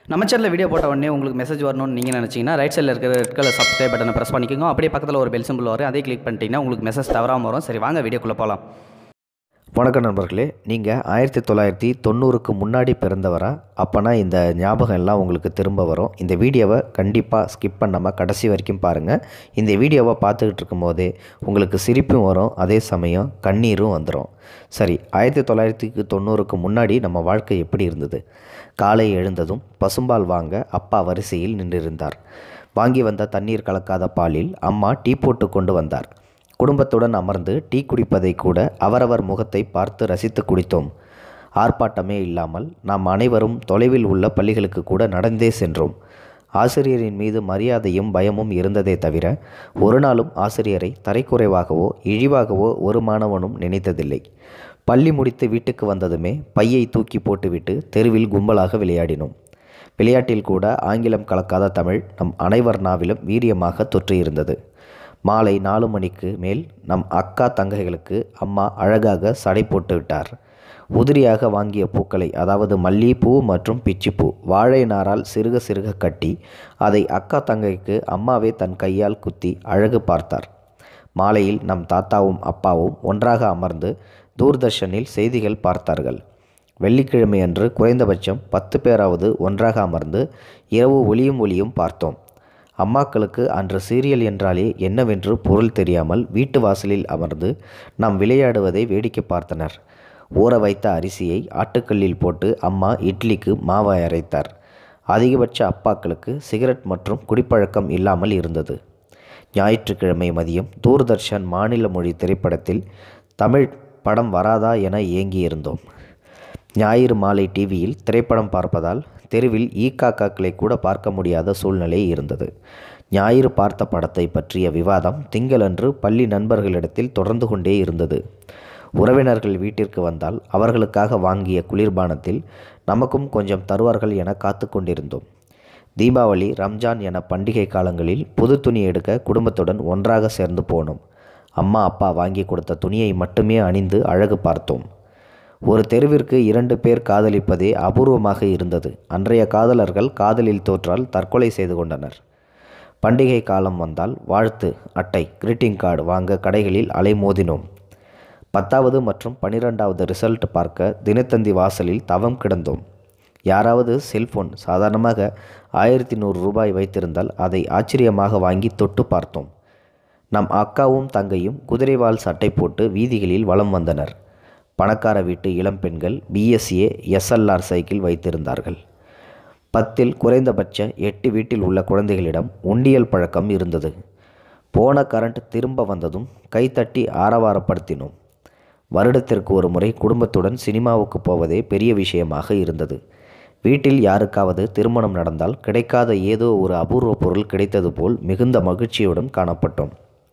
நம்ம சேனலில் வீடியோ போட்ட உடனே உங்களுக்கு மெசேஜ் வரணும்னு நீங்கள் நினச்சிங்கன்னா ரைட் சைடில் இருக்கிற ரெட் கலர் சப்ஸ்கிரைப் பட்டனை ப்ரெஸ் பண்ணிக்கோங்க அப்படியே பக்கத்தில் ஒரு பெல் சிம்பிள் வரும் அதே கிளிக் பண்ணிட்டீங்கன்னா உங்களுக்கு மெசேஜ் தவறாமல் வரும் சரி வாங்க வீடியோக்குள்ளே போகலாம் வணக்கம் நண்பர்களே நீங்கள் ஆயிரத்தி தொள்ளாயிரத்தி தொண்ணூறுக்கு முன்னாடி பிறந்தவரா அப்போனா இந்த ஞாபகம் எல்லாம் உங்களுக்கு திரும்ப வரும் இந்த வீடியோவை கண்டிப்பாக ஸ்கிப் பண்ணாமல் கடைசி வரைக்கும் பாருங்கள் இந்த வீடியோவை பார்த்துக்கிட்டு இருக்கும்போதே உங்களுக்கு சிரிப்பும் வரும் அதே சமயம் கண்ணீரும் வந்துடும் சரி ஆயிரத்தி தொள்ளாயிரத்தி தொண்ணூறுக்கு முன்னாடி நம்ம வாழ்க்கை எப்படி இருந்தது காலை எழுந்ததும் பசும்பால் வாங்க அப்பா வரிசையில் நின்றிருந்தார் வாங்கி வந்த தண்ணீர் கலக்காத பாலில் அம்மா டீ போட்டு கொண்டு வந்தார் குடும்பத்துடன் அமர்ந்து டீ குடிப்பதை கூட அவரவர் முகத்தை பார்த்து ரசித்து குடித்தோம் ஆர்ப்பாட்டமே இல்லாமல் நாம் அனைவரும் தொலைவில் உள்ள பள்ளிகளுக்கு கூட நடந்தே சென்றோம் ஆசிரியரின் மீது மரியாதையும் பயமும் இருந்ததே தவிர ஒரு நாளும் ஆசிரியரை தரைக்குறைவாகவோ இழிவாகவோ ஒரு மாணவனும் நினைத்ததில்லை பள்ளி முடித்து வீட்டுக்கு வந்ததுமே பையை தூக்கி போட்டுவிட்டு தெருவில் கும்பலாக விளையாடினோம் விளையாட்டில் கூட ஆங்கிலம் கலக்காத தமிழ் நம் அனைவர் நாவிலும் வீரியமாக தொற்றியிருந்தது மாலை நாலு மணிக்கு மேல் நம் அக்கா தங்கைகளுக்கு அம்மா அழகாக சடை போட்டு விட்டார் உதிரியாக வாங்கிய பூக்களை அதாவது மல்லிகைப்பூ மற்றும் பிச்சிப்பூ வாழை நாரால் சிறுக சிறுக கட்டி அதை அக்கா தங்கைக்கு அம்மாவே தன் கையால் குத்தி அழகு பார்த்தார் மாலையில் நம் தாத்தாவும் அப்பாவும் ஒன்றாக அமர்ந்து தூர்தர்ஷனில் செய்திகள் பார்த்தார்கள் வெள்ளிக்கிழமை அன்று குறைந்தபட்சம் பத்து பேராவது ஒன்றாக அமர்ந்து இரவு ஒளியும் ஒளியும் பார்த்தோம் அம்மாக்களுக்கு அன்று சீரியல் என்றாலே என்னவென்று பொருள் தெரியாமல் வீட்டு வாசலில் அமர்ந்து நாம் விளையாடுவதை வேடிக்கை பார்த்தனர் ஊற வைத்த அரிசியை ஆட்டுக்கல்லில் போட்டு அம்மா இட்லிக்கு மாவை அரைத்தார் அதிகபட்ச அப்பாக்களுக்கு சிகரெட் மற்றும் குடிப்பழக்கம் இல்லாமல் இருந்தது ஞாயிற்றுக்கிழமை மதியம் தூர்தர்ஷன் மாநில மொழி திரைப்படத்தில் தமிழ் படம் வராதா என ஏங்கியிருந்தோம் ஞாயிறு மாலை டிவியில் திரைப்படம் பார்ப்பதால் தெருவில் ஈ காக்காக்களை கூட பார்க்க முடியாத சூழ்நிலை இருந்தது ஞாயிறு பார்த்த படத்தை பற்றிய விவாதம் திங்களன்று பள்ளி நண்பர்களிடத்தில் தொடர்ந்து கொண்டே இருந்தது உறவினர்கள் வீட்டிற்கு வந்தால் அவர்களுக்காக வாங்கிய குளிர்பானத்தில் நமக்கும் கொஞ்சம் தருவார்கள் என காத்து கொண்டிருந்தோம் தீபாவளி ரம்ஜான் என பண்டிகை காலங்களில் புது துணி எடுக்க குடும்பத்துடன் ஒன்றாக சேர்ந்து போனோம் அம்மா அப்பா வாங்கி கொடுத்த துணியை மட்டுமே அணிந்து அழகு பார்த்தோம் ஒரு தெருவிற்கு இரண்டு பேர் காதலிப்பதே அபூர்வமாக இருந்தது அன்றைய காதலர்கள் காதலில் தோற்றால் தற்கொலை செய்து கொண்டனர் பண்டிகை காலம் வந்தால் வாழ்த்து அட்டை கிரீட்டிங் கார்டு வாங்க கடைகளில் அலைமோதினோம் பத்தாவது மற்றும் பன்னிரெண்டாவது ரிசல்ட் பார்க்க தினத்தந்தி வாசலில் தவம் கிடந்தோம் யாராவது செல்போன் சாதாரணமாக ஆயிரத்தி நூறு ரூபாய் வைத்திருந்தால் அதை ஆச்சரியமாக வாங்கி தொட்டு பார்த்தோம் நம் அக்காவும் தங்கையும் குதிரைவால் சட்டை போட்டு வீதிகளில் வலம் வந்தனர் பணக்கார வீட்டு இளம்பெண்கள் பிஎஸ்ஏ எஸ்எல்ஆர் சைக்கிள் வைத்திருந்தார்கள் பத்தில் குறைந்தபட்ச எட்டு வீட்டில் உள்ள குழந்தைகளிடம் உண்டியல் பழக்கம் இருந்தது போன கரண்ட் திரும்ப வந்ததும் கைத்தட்டி ஆரவாரப்படுத்தினோம் வருடத்திற்கு ஒரு முறை குடும்பத்துடன் சினிமாவுக்கு போவதே பெரிய விஷயமாக இருந்தது வீட்டில் யாருக்காவது திருமணம் நடந்தால் கிடைக்காத ஏதோ ஒரு அபூர்வ பொருள் கிடைத்தது போல் மிகுந்த மகிழ்ச்சியுடன் காணப்பட்டோம்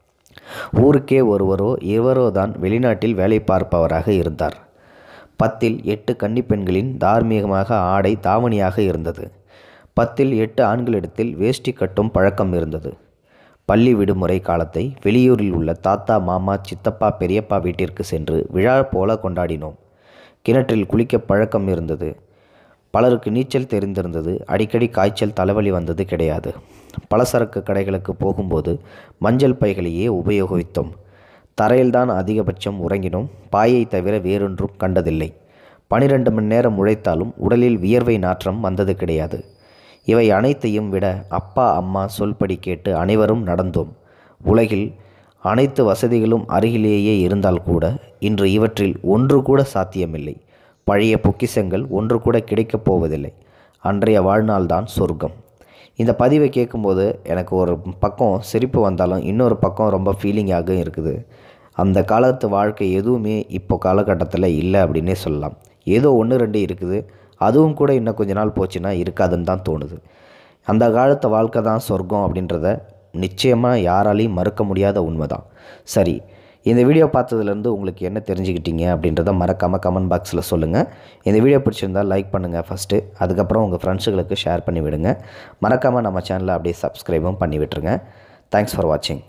ஊருக்கே ஒருவரோ இருவரோ தான் வெளிநாட்டில் வேலை பார்ப்பவராக இருந்தார் பத்தில் எட்டு கன்னிப்பெண்களின் தார்மீகமாக ஆடை தாவணியாக இருந்தது பத்தில் எட்டு ஆண்களிடத்தில் வேஷ்டி கட்டும் பழக்கம் இருந்தது பள்ளி விடுமுறை காலத்தை வெளியூரில் உள்ள தாத்தா மாமா சித்தப்பா பெரியப்பா வீட்டிற்கு சென்று விழா போல கொண்டாடினோம் கிணற்றில் குளிக்க பழக்கம் இருந்தது பலருக்கு நீச்சல் தெரிந்திருந்தது அடிக்கடி காய்ச்சல் தலைவலி வந்தது கிடையாது பலசரக்கு கடைகளுக்கு போகும்போது மஞ்சள் பைகளையே உபயோகித்தோம் தரையில்தான் அதிகபட்சம் உறங்கினோம் பாயை தவிர வேறொன்றும் கண்டதில்லை பனிரெண்டு மணி நேரம் உழைத்தாலும் உடலில் வியர்வை நாற்றம் வந்தது கிடையாது இவை அனைத்தையும் விட அப்பா அம்மா சொல்படி கேட்டு அனைவரும் நடந்தோம் உலகில் அனைத்து வசதிகளும் அருகிலேயே இருந்தால் கூட இன்று இவற்றில் ஒன்று கூட சாத்தியமில்லை பழைய பொக்கிசங்கள் ஒன்று கூட கிடைக்கப் போவதில்லை அன்றைய வாழ்நாள்தான் சொர்க்கம் இந்த பதிவை கேட்கும்போது எனக்கு ஒரு பக்கம் சிரிப்பு வந்தாலும் இன்னொரு பக்கம் ரொம்ப ஃபீலிங்காக இருக்குது அந்த காலத்து வாழ்க்கை எதுவுமே இப்போ காலகட்டத்தில் இல்லை அப்படின்னே சொல்லலாம் ஏதோ ஒன்று ரெண்டு இருக்குது அதுவும் கூட இன்னும் கொஞ்ச நாள் போச்சுன்னா இருக்காதுன்னு தான் தோணுது அந்த காலத்து வாழ்க்கை தான் சொர்க்கம் அப்படின்றத நிச்சயமாக யாராலையும் மறுக்க முடியாத உண்மை தான் சரி இந்த வீடியோ பார்த்ததுலேருந்து உங்களுக்கு என்ன தெரிஞ்சுக்கிட்டீங்க அப்படின்றத மறக்காமல் கமெண்ட் பாக்ஸில் சொல்லுங்கள் இந்த வீடியோ பிடிச்சிருந்தால் லைக் பண்ணுங்கள் ஃபஸ்ட்டு அதுக்கப்புறம் உங்கள் ஃப்ரெண்ட்ஸுகளுக்கு ஷேர் பண்ணி விடுங்க மறக்காமல் நம்ம சேனலை அப்படியே சப்ஸ்கிரைபும் பண்ணி விட்டுருங்க தேங்க்ஸ் ஃபார் வாட்சிங்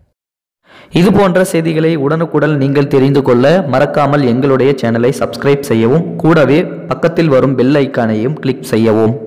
இது போன்ற செய்திகளை உடனுக்குடன் நீங்கள் தெரிந்து கொள்ள மறக்காமல் எங்களுடைய சேனலை சப்ஸ்கிரைப் செய்யவும் கூடவே பக்கத்தில் வரும் பெல் ஐக்கானையும் கிளிக் செய்யவும்